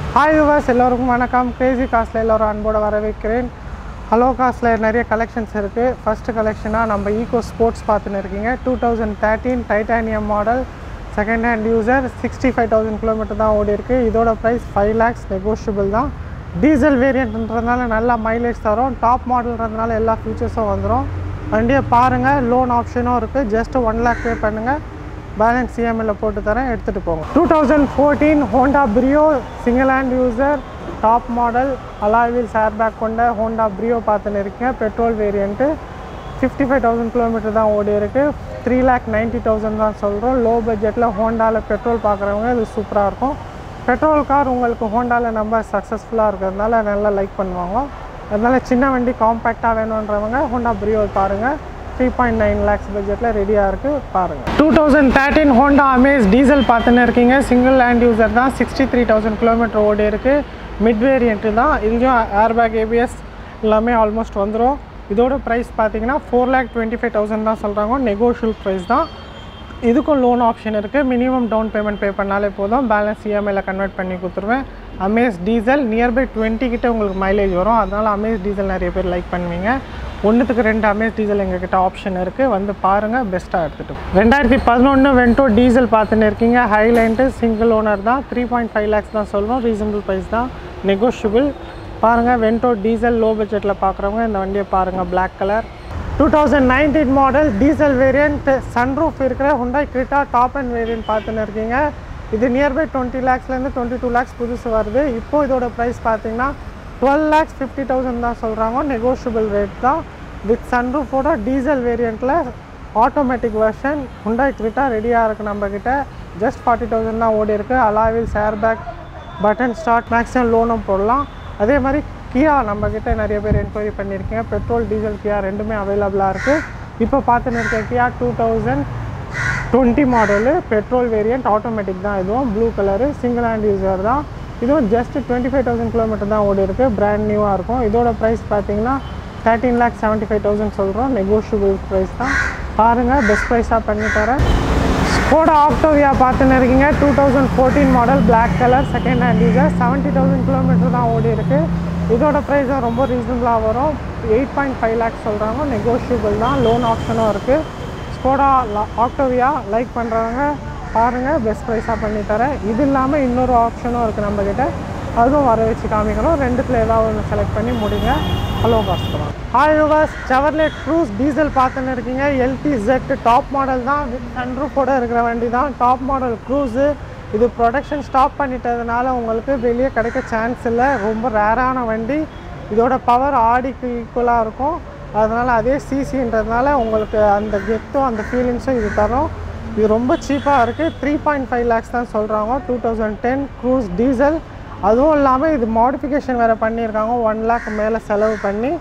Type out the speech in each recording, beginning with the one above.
Hi viewers எல்லோருக்கும் வணக்கம் Crazy காஸ்ட்டில் எல்லோரும் அன்போடு வரவேற்கிறேன் ஹலோ காஸ்ட்டில் நிறைய கலெக்ஷன்ஸ் இருக்குது ஃபஸ்ட்டு கலெக்ஷனாக நம்ம ஈகோ ஸ்போர்ட்ஸ் பார்த்துன்னு இருக்கீங்க two thousand thirteen titanium model second hand user sixty five thousand kilometre தான் ஓடி இருக்குது இதோட ப்ரைஸ் ஃபைவ் லேக்ஸ் நெகோஷியபிள் தான் டீசல் வேரியண்ட்ன்றதுனால நல்லா மைலேஜ் தரும் டாப் மாடல்ன்றதுனால எல்லா ஃபீச்சர்ஸும் வந்துடும் வண்டியை பாருங்கள் லோன் ஆப்ஷனும் இருக்குது ஜஸ்ட் ஒன் லேக் பே பண்ணுங்கள் பேலன்ஸ் சிஎம்எல்ல போட்டு தரேன் எடுத்துகிட்டு போங்க two thousand fourteen Honda Brio single hand user top model alloy wheel air bag கொண்ட ஹோண்டா பிரியோ பார்த்துன்னு இருக்கேன் petrol variant fifty five thousand kilometre தான் ஓடி இருக்கு த்ரீ லேக் நைன்ட்டி தௌசண்ட் தான் சொல்கிறோம் லோ பட்ஜெட்டில் ஹோண்டாவில் பெட்ரோல் பார்க்குறவங்க இது சூப்பராக இருக்கும் பெட்ரோல் கார் உங்களுக்கு ஹோண்டாவில் நம்ம சக்ஸஸ்ஃபுல்லாக இருக்கிறதுனால நல்லா லைக் பண்ணுவாங்க அதனால சின்ன வண்டி காம்பேக்டாக வேணுன்றவங்க ஹோண்டா பிரியோ பாருங்கள் த்ரீ பாயிண்ட் நைன் லேக்ஸ் பட்ஜெட்டில் ரெடியாக இருக்குது பாருங்கள் two thousand thirteen Honda Amaze diesel பார்த்துன்னு இருக்கீங்க சிங்கிள் லேண்ட் யூசர் தான் சிக்ஸ்டி த்ரீ தௌசண்ட் கிலோமீட்டர் ஓடி இருக்குது மிட் வேரியண்ட்டு தான் இதுலேயும் ஏர்பேக் ஏபிஎஸ் எல்லாமே ஆல்மோஸ்ட் வந்துடும் இதோட ப்ரைஸ் பார்த்தீங்கன்னா four lakh twenty five thousand தான் சொல்கிறாங்க நெகோஷியல் ப்ரைஸ் தான் இதுக்கும் லோன் ஆப்ஷன் இருக்குது மினிமம் டவுன் பேமெண்ட் பே பண்ணாலே போதும் பேலன்ஸ் இஎம்ஐயில் கன்வெர்ட் பண்ணி கொடுத்துருவேன் அமேஸ் டீசல் நியர்பை டுவெண்ட்டி கிட்ட உங்களுக்கு மைலேஜ் வரும் அதனால் அமேஸ் டீசல் நிறைய பேர் லைக் பண்ணுவீங்க ஒன்றுத்துக்கு ரெண்டு அமேஸ் டீசல் எங்ககிட்ட ஆப்ஷன் இருக்குது வந்து பாருங்கள் பெஸ்ட்டாக எடுத்துகிட்டு போங்க. ரெண்டாயிரத்தி பதினொன்று வென்டோ டீசல் பார்த்துன்னு இருக்கீங்க ஹைலைன்ட்டு சிங்கிள் ஓனர் தான் த்ரீ பாயிண்ட் ஃபைவ் லேக்ஸ் தான் சொல்கிறோம் ரீசனபிள் ப்ரைஸ் தான் நெகோஷியபிள் பாருங்கள் வென்டோ டீசல் லோ பட்ஜெட்டில் பார்க்குறவங்க இந்த வண்டியை பாருங்கள் Black colour two thousand nineteen model diesel variant sunroof இருக்கிற Hyundai Creta top end variant பார்த்துன்னு இருக்கீங்க இது நியர்பை டுவெண்ட்டி லேக்ஸ்லேருந்து டுவெண்ட்டி டூ லேக்ஸ் புதுசு வருது இப்போது இதோட ப்ரைஸ் பார்த்தீங்கன்னா டுவெல் லேக்ஸ் ஃபிஃப்டி தௌசண்ட் தான் சொல்கிறாங்க நெகோஷியபிள் ரேட் தான் வித் சன்ரூஃபோட டீசல் வேரியண்ட்டில் ஆட்டோமேட்டிக் வெர்ஷன் ஹுண்டாய் கிரிட்டா ரெடியாக இருக்குது நம்மக்கிட்ட ஜஸ்ட் ஃபார்ட்டி தௌசண்ட் தான் ஓடி இருக்குது alloy wheel air bag button start maximum லோனும் போடலாம் அதே மாதிரி கியா நம்மக்கிட்ட நிறைய பேர் என்கொயரி பண்ணியிருக்கீங்க பெட்ரோல் டீசல் கியா ரெண்டுமே அவைலபிளாக இருக்குது இப்போ பார்த்துன்னு இருக்க Kia two thousand twenty model petrol variant automatic தான் இதுவும் blue colour single hand user தான் இதுவும் just twenty five thousand kilometre தான் ஓடி இருக்குது பிராண்ட் நியூவாக இருக்கும் இதோட ப்ரைஸ் பார்த்தீங்கன்னா thirteen lakh seventy five thousand சொல்கிறோம் நெகோஷியபிள் ப்ரைஸ் தான் பாருங்கள் பெஸ்ட் ப்ரைஸாக பண்ணி தரேன் ஸ்கோடா ஆக்டோவியா பார்த்துன்னு இருக்கீங்க two thousand fourteen model Black colour second hand user seventy thousand kilometre தான் ஓடி இருக்குது இதோட ப்ரைஸும் ரொம்ப ரீசனபிளாக வரும் எயிட் பாயிண்ட் ஃபைவ் லேக்ஸ் சொல்கிறாங்க நெகோஷியபிள் தான் லோன் ஆப்ஷனும் இருக்குது ஸ்கோடா ஆக்டோவியா லைக் பண்ணுறவங்க பாருங்கள் பெஸ்ட் ப்ரைஸாக பண்ணி தரேன் இது இல்லாமல் இன்னொரு ஆப்ஷனும் இருக்குது நம்மக்கிட்ட அதுவும் வர வச்சு காமிக்கிறோம் ரெண்டுத்தில் ஏதாவது ஒன்று செலக்ட் பண்ணி முடிங்க ஹலோ காஸ்ட் hi yours Chevrolet Cruze diesel பார்த்துன்னு இருக்கீங்க எல்டி ஜெட் டாப் மாடல் தான் வித் சன்ரூஃபோட இருக்கிற வண்டி தான் டாப் மாடல் க்ரூஸு இது ப்ரொடக்ஷன் ஸ்டாப் பண்ணிட்டதுனால உங்களுக்கு வெளியே கிடைக்க சான்ஸ் இல்லை ரொம்ப ரேரான வண்டி இதோட பவர் ஆடிக்கு ஈக்குவலாக இருக்கும் அதனால் அதே சிசின்றதுனால உங்களுக்கு அந்த கெத்தும் அந்த ஃபீலிங்ஸும் இது தரும் இது ரொம்ப சீப்பாக இருக்குது த்ரீ பாயிண்ட் ஃபைவ் லேக்ஸ் தான் சொல்கிறாங்க two thousand ten Cruze diesel அதுவும் இல்லாமல் இது மாடிஃபிகேஷன் வேறு பண்ணியிருக்காங்க ஒன் லேக் மேலே செலவு பண்ணி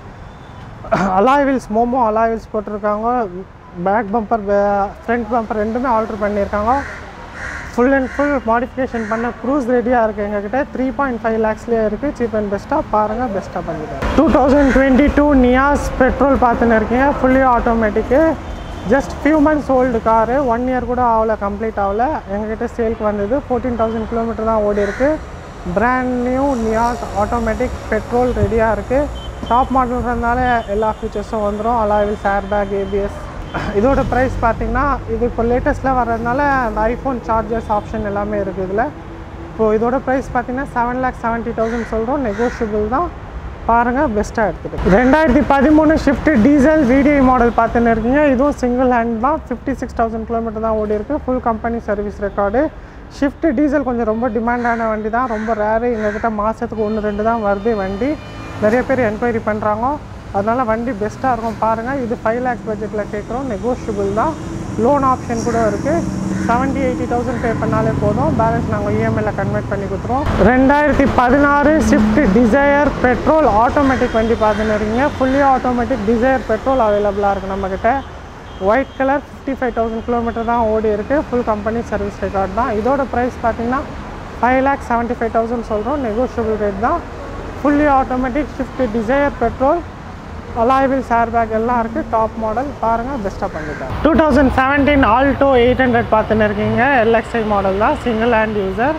alloy wheels Momo alloy wheels போட்டிருக்காங்க பேக் பம்பர் ஃப்ரண்ட் பம்பர் ரெண்டுமே ஆல்ட்ரு பண்ணியிருக்காங்க ஃபுல் அண்ட் ஃபுல் மாடிஃபிகேஷன் பண்ண க்ரூஸ் ரெடியாக இருக்குது எங்ககிட்ட த்ரீ பாயிண்ட் ஃபைவ் லேக்ஸ்லேயே இருக்குது சீப் அண்ட் பெஸ்ட்டாக பாருங்கள் பெஸ்ட்டாக பண்ணிடுறேன் two thousand twenty two Nios petrol பார்த்துன்னு இருக்கீங்க fully automatic just few months old car one year கூட ஆகல கம்ப்ளீட் ஆகல எங்ககிட்ட சேல்க்கு வந்தது ஃபோர்டீன் தௌசண்ட் கிலோமீட்டர் தான் ஓடி இருக்குது brand new Nios automatic petrol ரெடியாக இருக்குது டாப் மாடல்ன்றதுனால எல்லா ஃபீச்சர்ஸும் வந்துடும் அலாவில் சேர் பேக் ஏபிஎஸ் இதோட ப்ரைஸ் பார்த்தீங்கன்னா இது இப்போ லேட்டஸ்ட்டில் வர்றதுனால அந்த ஐஃபோன் சார்ஜர்ஸ் ஆப்ஷன் எல்லாமே இருக்குது இதில் இப்போது இதோட ப்ரைஸ் பார்த்தீங்கன்னா செவன் லேக் செவன்ட்டி தௌசண்ட் சொல்கிறோம் நெகோஷியபிள் தான் பாருங்கள் பெஸ்ட்டாக எடுத்துகிட்டு ரெண்டாயிரத்தி பதிமூணு ஷிஃப்ட் டீசல் விடிஐ மாடல் பார்த்துன்னு இருக்கீங்க இதுவும் சிங்கிள் ஹேண்ட் தான் ஃபிஃப்டி சிக்ஸ் தௌசண்ட் கிலோமீட்டர் தான் ஓடி இருக்குது full company service record Swift diesel கொஞ்சம் ரொம்ப டிமாண்டான வண்டி தான் ரொம்ப ரேரு எங்ககிட்ட மாதத்துக்கு ஒன்று ரெண்டு தான் வருது வண்டி நிறைய பேர் என்கொயரி பண்ணுறாங்க அதனால் வண்டி பெஸ்ட்டாக இருக்கும் பாருங்கள் இது ஃபைவ் லேக்ஸ் பட்ஜெட்டில் கேட்குறோம் நெகோஷியபிள் தான் லோன் ஆப்ஷன் கூட இருக்குது செவன்ட்டி எயிட்டி தௌசண்ட் பே பண்ணாலே போதும் பேலன்ஸ் நாங்கள் இஎம்ஐயில் கன்வெர்ட் பண்ணி கொடுத்துருவோம் ரெண்டாயிரத்தி பதினாறு ஸ்விஃப்ட் டிசையர் பெட்ரோல் ஆட்டோமேட்டிக் வண்டி பார்த்துன்னு இருக்கீங்க ஃபுல்லி ஆட்டோமேட்டிக் டிசையர் பெட்ரோல் அவைலபிளாக இருக்குது நம்மக்கிட்ட white colour fifty five thousand kilometre தான் ஓடி இருக்குது ஃபுல் கம்பெனி சர்வீஸ் ரெக்கார்ட் தான் இதோட ப்ரைஸ் பார்த்தீங்கன்னா five lakh seventy five thousand சொல்கிறோம் நெகோஷியபிள் ரேட் தான் fully automatic Swift Dzire petrol alloy wheel air bag எல்லாம் இருக்குது டாப் மாடல் பாருங்கள் பெஸ்ட்டாக பண்ணிட்டாங்க two thousand seventeen Alto eight hundred பார்த்துன்னு இருக்கீங்க எல்எக்ஸ்ஐ மாடல் தான் single hand user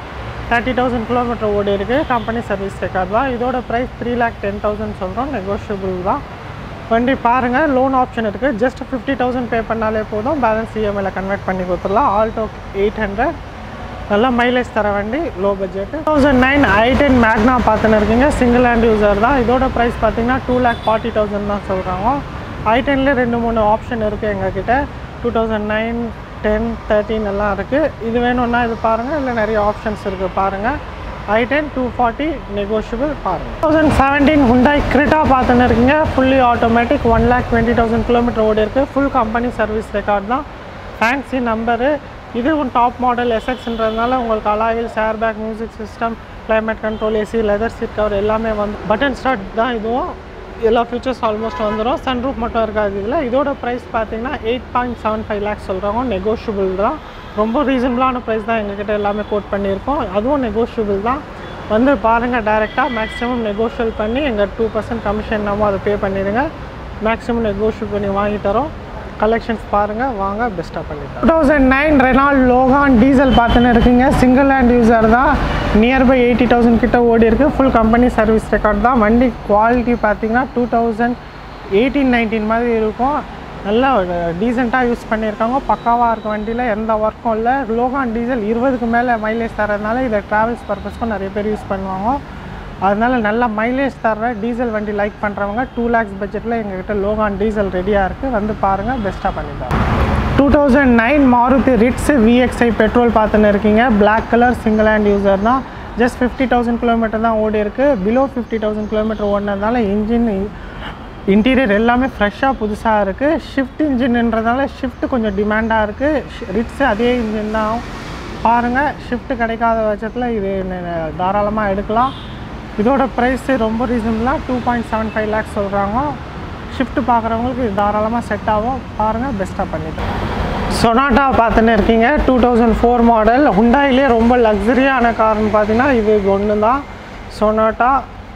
thirty thousand kilometre ஓடி இருக்குது கம்பெனி சர்வீஸ் ரெக்கார்ட் தான் இதோட price three lakh ten thousand சொல்கிறோம் நெகோஷியபிள் தான் வண்டி பாருங்கள் லோன் ஆப்ஷன் இருக்குது ஜஸ்ட் ஃபிஃப்டி தௌசண்ட் பே பண்ணாலே போதும் பேலன்ஸ் இஎம்ஐயில் கன்வெர்ட் பண்ணி கொடுத்துடலாம் ஆல்டோ எயிட் ஹண்ட்ரட் நல்ல மைலேஜ் தர வண்டி low budget thousand nine I ten Magna பார்த்துன்னு இருக்கீங்க சிங்கிள் ஹேண்ட் யூசர் தான் இதோட ப்ரைஸ் பார்த்தீங்கன்னா டூ லேக் ஃபார்ட்டி தௌசண்ட் தான் சொல்கிறாங்க ஐ டென்லேயே ரெண்டு மூணு ஆப்ஷன் இருக்குது எங்ககிட்ட two thousand nine ten thirteen எல்லாம் இருக்குது இது வேணும்னா இது பாருங்கள் இல்லை நிறைய ஆப்ஷன்ஸ் இருக்குது பாருங்கள் I ten two forty negotiable பாருங்கள் தௌசண்ட் செவன்டீன் ஹுண்டாய் கிரிட்டா பார்த்துன்னு இருக்கீங்க fully automatic one lakh twenty thousand kilometre ஓடி இருக்குது ஃபுல் கம்பெனி சர்வீஸ் ரெக்கார்ட் தான் ஃபேன்சி நம்பரு இதுவும் டாப் மாடல் எஸ்எக்ஸ்ன்றதுனால உங்களுக்கு alloy wheel air bag music system climate control AC leather seat cover எல்லாமே வந்து பட்டன் ஸ்டார்ட் தான் இதுவும் எல்லா ஃபீச்சர்ஸ் ஆல்மோஸ்ட் வந்துடும் சன்ரூப் மட்டும் இருக்காது இதில் இதோட ப்ரைஸ் பார்த்தீங்கன்னா eight point seven five lakhs சொல்கிறாங்க நெகோஷியபிள் தான் ரொம்ப ரீசனபிளான ப்ரைஸ் தான் எங்ககிட்ட எல்லாமே கோட் பண்ணியிருக்கோம் அதுவும் நெகோஷியபிள் தான் வந்து பாருங்கள் டேரெக்டாக மேக்ஸிமம் நெகோஷியல் பண்ணி எங்கள் டூ பர்சன்ட் கமிஷன் என்னமோ அதை பே பண்ணிடுங்க மேக்ஸிமம் நெகோஷியல் பண்ணி வாங்கி தரோம் கலெக்ஷன்ஸ் பாருங்கள் வாங்க பெஸ்ட்டாக பண்ணிட்டோம் two thousand nine Renault Logan diesel பார்த்துன்னு இருக்கீங்க சிங்கிள் ஹேண்ட் யூசர் தான் நியர்பை எயிட்டி தௌசண்ட் கிட்ட ஓடி இருக்குது ஃபுல் கம்பெனி சர்வீஸ் ரெக்கார்ட் தான் வண்டி குவாலிட்டி பார்த்தீங்கன்னா டூ தௌசண்ட் எயிட்டீன் நைன்டீன் மாதிரி இருக்கும் நல்லா டீசெண்டாக யூஸ் பண்ணியிருக்காங்க பக்காவாக இருக்க வண்டியில் எந்த ஒர்க்கும் இல்லை லோகான் டீசல் இருபதுக்கு மேலே மைலேஜ் தரதுனால இதை ட்ராவல்ஸ் பர்பஸ்க்கும் நிறைய பேர் யூஸ் பண்ணுவாங்க அதனால நல்ல மைலேஜ் தர்ற டீசல் வண்டி லைக் பண்ணுறவங்க டூ லேக்ஸ் பட்ஜெட்டில் எங்ககிட்ட லோகான் டீசல் ரெடியாக இருக்குது வந்து பாருங்கள் பெஸ்ட்டாக பண்ணிக்கலாம் two thousand nine Maruti Ritz VXI petrol பார்த்துன்னு இருக்கீங்க black colour single hand user தான் ஜஸ்ட் ஃபிஃப்டி தௌசண்ட் கிலோமீட்டர் தான் ஓடி இருக்குது பிலோ ஃபிஃப்டி தௌசண்ட் கிலோமீட்டர் ஓடினதுனால இன்ஜின் இன்டீரியர் எல்லாமே ஃப்ரெஷ்ஷாக புதுசாக இருக்குது ஷிஃப்ட் இன்ஜின்ன்றதால ஷிஃப்ட் கொஞ்சம் டிமாண்டாக இருக்குது ரிட்ஸு அதே இன்ஜின் தான் பாருங்கள் ஷிஃப்ட் கிடைக்காத பட்சத்தில் இது தாராளமாக எடுக்கலாம் இதோட ப்ரைஸு ரொம்ப ரீசனபிளாக two point seven five lakhs சொல்கிறாங்க ஷிஃப்ட் பார்க்குறவங்களுக்கு இது தாராளமாக செட் ஆகும் பாருங்கள் பெஸ்ட்டாக பண்ணிட்டோம் சொனாட்டா பார்த்துன்னு இருக்கீங்க டூ தௌசண்ட் ஃபோர் மாடல் ஹுண்டாயிலே ரொம்ப லக்ஸரியான கார்னு பார்த்தீங்கன்னா இது ஒன்று தான் சொனாட்டா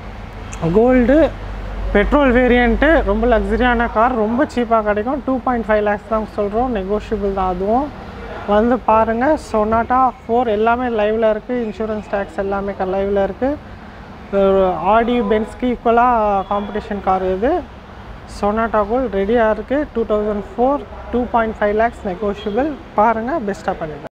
கோல்டு பெட்ரோல் வேரியண்ட்டு ரொம்ப லக்ஸரியான கார் ரொம்ப சீப்பாக கிடைக்கும் டூ பாயிண்ட் ஃபைவ் லேக்ஸ் தான் சொல்கிறோம் நெகோஷியபிள் தான் அதுவும் வந்து பாருங்கள் சொனாட்டா ஃபோர் எல்லாமே லைவில் இருக்குது இன்சூரன்ஸ் டேக்ஸ் எல்லாமே லைவில் இருக்குது ஆடி பென்ஸ்க்கு ஈக்குவலாக காம்படிஷன் கார் இது சொனாட்டா கோல் ரெடியாக இருக்குது two thousand four two point five lakhs negotiable பாருங்கள் பெஸ்ட்டாக பண்ணிடுறேன்